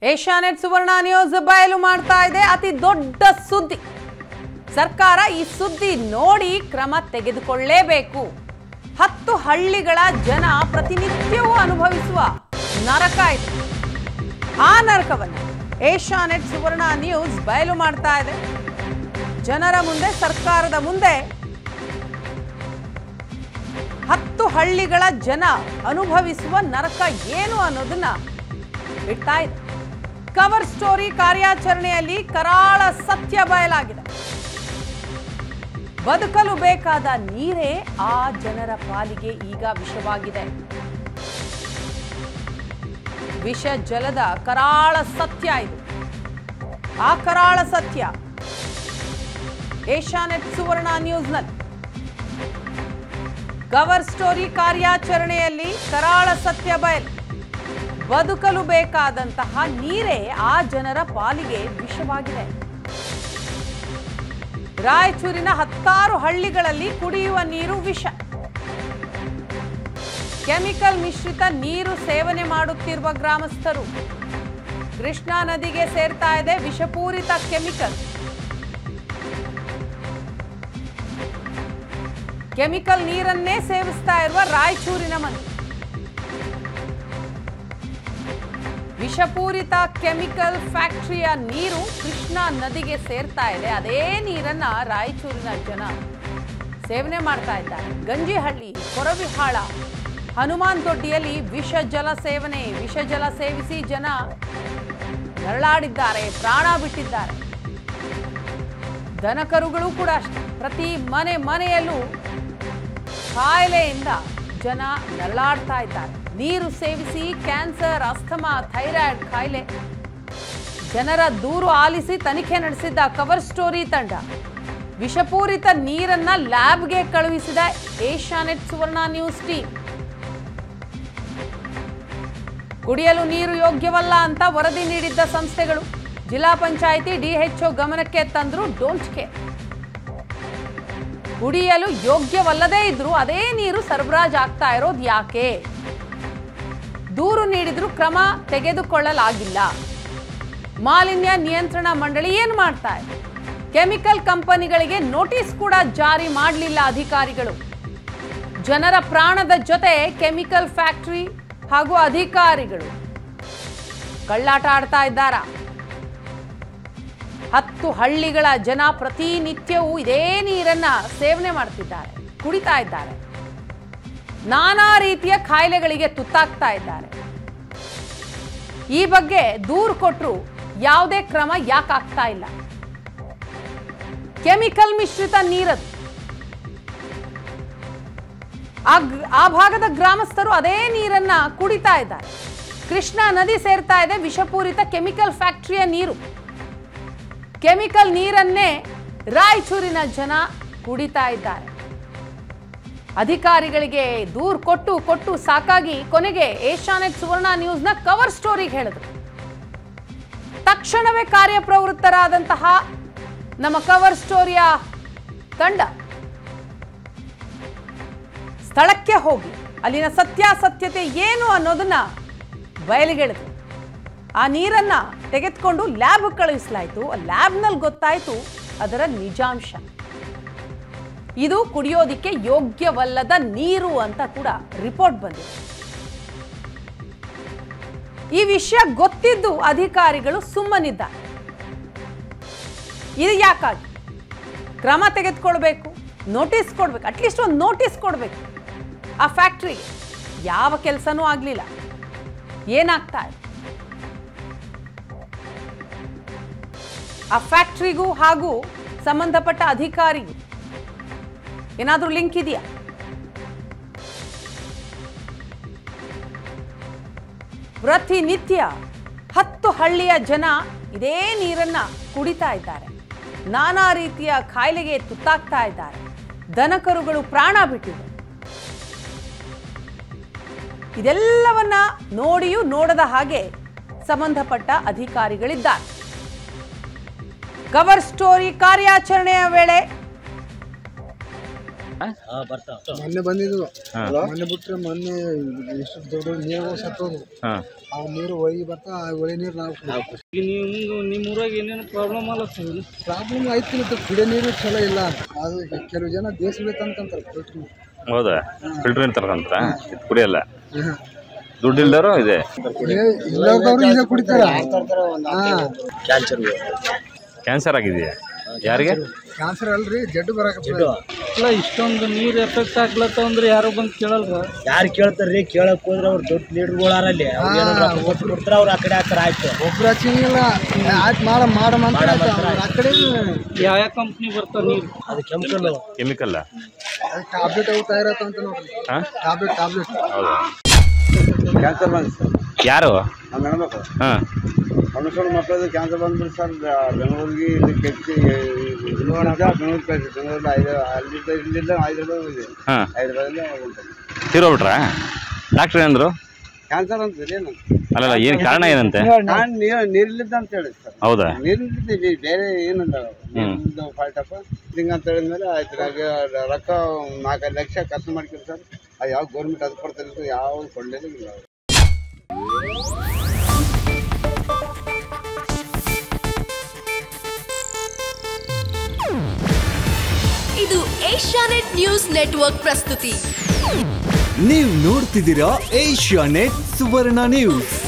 Asianet ಸುವರ್ಣ news ಬಯಲು ಮಾಡ್ತಾ ಇದೆ ಅತಿ ದೊಡ್ಡ ಸುದ್ದಿ ಸರ್ಕಾರ ಈ ಸುದ್ದಿ ನೋಡಿ ಕ್ರಮ ತೆಗೆದುಕೊಳ್ಳೇಬೇಕು ಹತ್ತು ಹಳ್ಳಿಗಳ ಜನ ಪ್ರತಿನಿತ್ಯವೂ ಅನುಭವಿಸುವ ನರಕ ಇದು ಆ ನರಕವನ್ನು ಏಷ್ಯಾನೆಟ್ ಸುವರ್ಣ ನ್ಯೂಸ್ ಬಯಲು ಮಾಡ್ತಾ ಇದೆ ಜನರ ಮುಂದೆ ಸರ್ಕಾರದ ಮುಂದೆ ಹತ್ತು ಹಳ್ಳಿಗಳ ಜನ ಅನುಭವಿಸುವ ನರಕ ಏನು ಅನ್ನೋದನ್ನ ಇಡ್ತಾ ಇದೆ ಕವರ್ ಸ್ಟೋರಿ ಕಾರ್ಯಾಚರಣೆಯಲ್ಲಿ ಕರಾಳ ಸತ್ಯ ಬಯಲಾಗಿದೆ ಬದುಕಲು ಬೇಕಾದ ನೀರೇ ಆ ಜನರ ಪಾಲಿಗೆ ಈಗ ವಿಷವಾಗಿದೆ ವಿಷ ಜಲದ ಕರಾಳ ಸತ್ಯ ಇದು ಆ ಕರಾಳ ಸತ್ಯ ಏಷ್ಯಾನೆಟ್ ಸುವರ್ಣ ನ್ಯೂಸ್ನಲ್ಲಿ ಕವರ್ ಸ್ಟೋರಿ ಕಾರ್ಯಾಚರಣೆಯಲ್ಲಿ ಕರಾಳ ಸತ್ಯ ಬಯಲು ಬದುಕಲು ಬೇಕಾದಂತಹ ನೀರೇ ಆ ಜನರ ಪಾಲಿಗೆ ವಿಷವಾಗಿದೆ ರಾಯಚೂರಿನ ಹತ್ತಾರು ಹಳ್ಳಿಗಳಲ್ಲಿ ಕುಡಿಯುವ ನೀರು ವಿಷ ಕೆಮಿಕಲ್ ಮಿಶ್ರಿತ ನೀರು ಸೇವನೆ ಮಾಡುತ್ತಿರುವ ಗ್ರಾಮಸ್ಥರು ಕೃಷ್ಣಾ ನದಿಗೆ ಸೇರ್ತಾ ಇದೆ ವಿಷಪೂರಿತ ಕೆಮಿಕಲ್ ಕೆಮಿಕಲ್ ನೀರನ್ನೇ ಸೇವಿಸ್ತಾ ಇರುವ ರಾಯಚೂರಿನ ಮಂದಿ ವಿಷಪೂರಿತ ಕೆಮಿಕಲ್ ಫ್ಯಾಕ್ಟರಿಯ ನೀರು ಕೃಷ್ಣಾ ನದಿಗೆ ಸೇರ್ತಾ ಇದೆ ಅದೇ ನೀರನ್ನ ರಾಯಚೂರಿನ ಜನ ಸೇವನೆ ಮಾಡ್ತಾ ಇದ್ದಾರೆ ಗಂಜಿಹಳ್ಳಿ ಕೊರವಿಹಾಳ ಹನುಮಾನ್ ದೊಡ್ಡಿಯಲ್ಲಿ ವಿಷ ಜಲ ಸೇವನೆ ವಿಷ ಜಲ ಸೇವಿಸಿ ಜನ ನರಳಾಡಿದ್ದಾರೆ ಪ್ರಾಣ ಬಿಟ್ಟಿದ್ದಾರೆ ದನಕರುಗಳು ಕೂಡ ಅಷ್ಟೇ ಪ್ರತಿ ಮನೆ ಮನೆಯಲ್ಲೂ ಕಾಯಿಲೆಯಿಂದ ಜನ ನರಳಾಡ್ತಾ ಇದ್ದಾರೆ ನೀರು ಸೇವಿಸಿ ಕ್ಯಾನ್ಸರ್ ಅಸ್ತಮಾ ಥೈರಾಯ್ಡ್ ಕಾಯಿಲೆ ಜನರ ದೂರು ಆಲಿಸಿ ತನಿಖೆ ನಡೆಸಿದ್ದ ಕವರ್ ಸ್ಟೋರಿ ತಂಡ ವಿಷಪೂರಿತ ನೀರನ್ನ ಲ್ಯಾಬ್ಗೆ ಕಳುಹಿಸಿದ ಏಷ್ಯಾನೆಟ್ ಸುವರ್ಣ ನ್ಯೂಸ್ ಟೀಮ್ ಕುಡಿಯಲು ನೀರು ಯೋಗ್ಯವಲ್ಲ ಅಂತ ವರದಿ ನೀಡಿದ್ದ ಸಂಸ್ಥೆಗಳು ಜಿಲ್ಲಾ ಪಂಚಾಯಿತಿ ಡಿಎಚ್ಒ ಗಮನಕ್ಕೆ ತಂದ್ರು ಡೋಂಟ್ ಕೇರ್ ಕುಡಿಯಲು ಯೋಗ್ಯವಲ್ಲದೇ ಇದ್ರೂ ಅದೇ ನೀರು ಸರಬರಾಜು ಆಗ್ತಾ ಇರೋದು ಯಾಕೆ ದೂರು ನೀಡಿದ್ರು ಕ್ರಮ ತೆಗೆದುಕೊಳ್ಳಲಾಗಿಲ್ಲ ಮಾಲಿನ್ಯ ನಿಯಂತ್ರಣ ಮಂಡಳಿ ಏನು ಮಾಡ್ತಾ ಇದೆ ಕೆಮಿಕಲ್ ಕಂಪನಿಗಳಿಗೆ ನೋಟಿಸ್ ಕೂಡ ಜಾರಿ ಮಾಡಲಿಲ್ಲ ಅಧಿಕಾರಿಗಳು ಜನರ ಪ್ರಾಣದ ಜೊತೆ ಕೆಮಿಕಲ್ ಫ್ಯಾಕ್ಟರಿ ಹಾಗೂ ಅಧಿಕಾರಿಗಳು ಕಳ್ಳಾಟ ಆಡ್ತಾ ಇದ್ದಾರಾ ಹತ್ತು ಹಳ್ಳಿಗಳ ಜನ ಪ್ರತಿನಿತ್ಯವೂ ಇದೇ ನೀರನ್ನ ಸೇವನೆ ಮಾಡ್ತಿದ್ದಾರೆ ಕುಡಿತಾ ಇದ್ದಾರೆ ನಾನಾ ರೀತಿಯ ಕಾಯಿಲೆಗಳಿಗೆ ತುತ್ತಾಗ್ತಾ ಇದ್ದಾರೆ ಈ ಬಗ್ಗೆ ದೂರು ಕೊಟ್ಟರು ಯಾವುದೇ ಕ್ರಮ ಯಾಕಾಗ್ತಾ ಇಲ್ಲ ಕೆಮಿಕಲ್ ಮಿಶ್ರಿತ ನೀರದು ಆ ಗ್- ಆ ಭಾಗದ ಗ್ರಾಮಸ್ಥರು ಅದೇ ನೀರನ್ನ ಕುಡಿತಾ ಇದ್ದಾರೆ ಕೃಷ್ಣಾ ನದಿ ಸೇರ್ತಾ ಇದೆ ವಿಷಪೂರಿತ ಕೆಮಿಕಲ್ ಫ್ಯಾಕ್ಟರಿಯ ನೀರು ಕೆಮಿಕಲ್ ನೀರನ್ನೇ ರಾಯಚೂರಿನ ಜನ ಕುಡಿತಾ ಇದ್ದಾರೆ ಅಧಿಕಾರಿಗಳಿಗೆ ದೂರು ಕೊಟ್ಟು ಕೊಟ್ಟು ಸಾಕಾಗಿ ಕೊನೆಗೆ ಏಷ್ಯಾನೆಟ್ ಸುವರ್ಣ ನ್ಯೂಸ್ನ ಕವರ್ ಸ್ಟೋರಿಗೆ ಹೇಳಿದ್ರು ತಕ್ಷಣವೇ ಕಾರ್ಯಪ್ರವೃತ್ತರಾದಂತಹ ನಮ್ಮ ಕವರ್ ಸ್ಟೋರಿಯ ತಂಡ ಸ್ಥಳಕ್ಕೆ ಹೋಗಿ ಅಲ್ಲಿನ ಸತ್ಯಾಸತ್ಯತೆ ಏನು ಅನ್ನೋದನ್ನ ಬಯಲಿಗೆಳೆದು ಆ ನೀರನ್ನ ತೆಗೆದುಕೊಂಡು ಲ್ಯಾಬ್ ಕಳುಹಿಸಲಾಯಿತು ಲ್ಯಾಬ್ನಲ್ಲಿ ಗೊತ್ತಾಯಿತು ಅದರ ನಿಜಾಂಶ ಇದು ಕುಡಿಯೋದಿಕ್ಕೆ ಯೋಗ್ಯವಲ್ಲದ ನೀರು ಅಂತ ಕೂಡ ರಿಪೋರ್ಟ್ ಬಂದಿದೆ ಈ ವಿಷಯ ಗೊತ್ತಿದ್ದು ಅಧಿಕಾರಿಗಳು ಸುಮ್ಮನಿದ್ದಾರೆ ಇದು ಯಾಕಾಗಿ ಕ್ರಮ ತೆಗೆದುಕೊಳ್ಬೇಕು ನೋಟಿಸ್ ಕೊಡ್ಬೇಕು ಅಟ್ಲೀಸ್ಟ್ ಒಂದು ನೋಟಿಸ್ ಕೊಡಬೇಕು ಆ ಫ್ಯಾಕ್ಟ್ರಿಗೆ ಯಾವ ಕೆಲಸನೂ ಆಗಲಿಲ್ಲ ಏನಾಗ್ತಾ ಇದೆ ಆ ಫ್ಯಾಕ್ಟ್ರಿಗೂ ಹಾಗೂ ಸಂಬಂಧಪಟ್ಟ ಅಧಿಕಾರಿಗೂ ಏನಾದರೂ ಲಿಂಕ್ ಇದೆಯಾ ಪ್ರತಿನಿತ್ಯ ಹತ್ತು ಹಳ್ಳಿಯ ಜನ ಇದೇ ನೀರನ್ನ ಕುಡಿತಾ ಇದ್ದಾರೆ ನಾನಾ ರೀತಿಯ ಕಾಯಿಲೆಗೆ ತುತ್ತಾಗ್ತಾ ಇದ್ದಾರೆ ದನಕರುಗಳು ಪ್ರಾಣ ಬಿಟ್ಟಿವೆ ಇದೆಲ್ಲವನ್ನ ನೋಡಿಯೂ ನೋಡದ ಹಾಗೆ ಸಂಬಂಧಪಟ್ಟ ಅಧಿಕಾರಿಗಳಿದ್ದಾರೆ ಕವರ್ ಸ್ಟೋರಿ ಕಾರ್ಯಾಚರಣೆಯ ವೇಳೆ ಮೊನ್ನೆ ಬಂದಿದ್ವು ಹಾ. ಮೊನ್ನೆ ಬಿಟ್ರೆ ಮೊನ್ನೆ ಎಷ್ಟು ದೊಡ್ಡ ದೊಡ್ಡ ನೀರು ಸತ್ತೋದು ಹಾಂ ಆ ನೀರು ಒಯ್ಯಿ ಬರ್ತಾ ಆ ಒಳ್ಳೆ ನೀರು ನಾವು ನೀವು ನಿಮ್ಮ ಊರಾಗ ಏನೇನು ಪ್ರಾಬ್ಲಮ್ ಆಗಲ್ಲ ಪ್ರಾಬ್ಲಮ್ ಐತಿ ಮತ್ತೆ ಕುಡಿಯೋ ನೀರು ಚಲೋ ಇಲ್ಲ ಅದು ಕೆಲವು ಜನ ದೇಶ ಬೇಕಂತಾರೆ ಫಿಲ್ಟ್ರ್ ಹೌದಾ ಫಿಲ್ಟರ್ ನೀರು ತರ್ಕಂತ ಇದು ಕುಡಿಯಲ್ಲ ದುಡ್ಡು ಇಲ್ದಾರೋ ಇದೆ ಇಲ್ಲದವ್ರು ಇದೇ ಕುಡಿತಾರ ಕ್ಯಾನ್ಸರ್ ಆಗಿದೆಯಾ ಯಾರಿಗೆ ಕ್ಯಾನ್ಸರ್ ಅಲ್ರಿ ಜಡ್ಡು ಬರಾಕ ಇಲ್ಲ ಇಷ್ಟೊಂದು ನೀರು ಎಫೆಕ್ಟ್ ಆಗ್ಲತ್ತ ಅಂದ್ರೆ ಯಾರು ಬಂದು ಕೇಳಲ್ರ ಯಾರು ಕೇಳ್ತಾರ್ರಿ ಕೇಳಕ್ ಹೋದ್ರೆ ಅವ್ರು ದೊಡ್ಡ ಲೀಡರ್ಗಳಾರಲ್ಲಿ ಕೊಟ್ಟು ಕೊಡ್ತಾರ ಅವ್ರು ಆ ಕಡೆ ಹಾಕ್ತಾರ ಆಯ್ತು ಒಬ್ರು ಹಚ್ಚಿಂಗಿಲ್ಲ ಆಯ್ತು ಮಾಡ ಮಾಡಮ್ ಅಂತ ಆಯ್ತು. ಅವ್ರು ಆ ಕಡೆ ಯಾವ ಯಾವ ಕಂಪ್ನಿ ಬರ್ತಾವ ನೀರು ಅದು ಕೆಮಿಕಲ್ ಕೆಮಿಕಲ್ಲ ಟ್ಯಾಬ್ಲೆಟ್ ಅವು ತಯಾರಾತ ಅಂತ ನೋಡ್ರಿ ಹಾಂ ಟ್ಯಾಬ್ಲೆಟ್ ಟ್ಯಾಬ್ಲೆಟ್ ಹೌದಾ ಕ್ಯಾನ್ಸರ್ ಬಂದು ಸರ್ ಯಾರು ನಮ್ಮ ಹೆಣ್ಮಕ್ಳು ಹಾಂ ಮನುಷ್ಯರ ಮಕ್ಕಳದು ಕ್ಯಾನ್ಸರ್ ಬಂದ್ಬಿಟ್ಟು ಸರ್ ಬೆಂಗಳೂರಿಗೆ ಇಲ್ಲಿ ಕೆಚ್ಚಿ ಬೆಂಗಳೂರು ಕಳಿಸಿ ಬೆಂಗಳೂರಲ್ಲಿ ಐದು ಅಲ್ಲಿದ್ದ ಇಲ್ಲಿಂದ ಹೈದ್ರಾಬಾದ್ ಇದೆ ಹಾಂ ಹೈದ್ರಾಬಾದಲ್ಲಿ ಉಂಟು ತೀರೋಗ್ಬಿಟ್ರಾ ಡಾಕ್ಟ್ರ್ ಏನಂದ್ರು ಕ್ಯಾನ್ಸರ್ ಅಂತ ಏನು ಅಲ್ಲಲ್ಲ ಏನು ಕಾರಣ ಏನಂತೆ ನಾನು ನೀರು ನೀರಿಲ್ಲಿದ್ದ ಅಂತ ಹೇಳಿ ಸರ್ ಹೌದಾ ನೀರಿಲ್ಲಿದ್ದೆ ಬೇರೆ ಏನಂತ ನೀರಿದ್ದು ಫಾಲ್ಟ್ ಅಪ್ಪ ಹಿಂಗ ಅಂತ ಹೇಳಿದ್ಮೇಲೆ ಆಯ್ತು ನನಗೆ ರೊಕ್ಕ ನಾಲ್ಕೈದು ಲಕ್ಷ ಖರ್ಚು ಮಾಡ್ಕೊಂಡು ಸರ್ ಅದು ಯಾವ ಗೌರ್ಮೆಂಟ್ ಅದು ಕೊಡ್ತಾರೆ ಅಂತ ಯಾವ ಕೊಳ್ಳೇದೇ ಇಲ್ಲ ಅವ್ರು. ಇದು ಏಷ್ಯಾನೆಟ್ ನ್ಯೂಸ್ ನೆಟ್ವರ್ಕ್ ಪ್ರಸ್ತುತಿ ನೀವು ನೋಡ್ತಿದ್ದೀರಾ ಏಷ್ಯಾ ನೆಟ್ ಸುವರ್ಣ ನ್ಯೂಸ್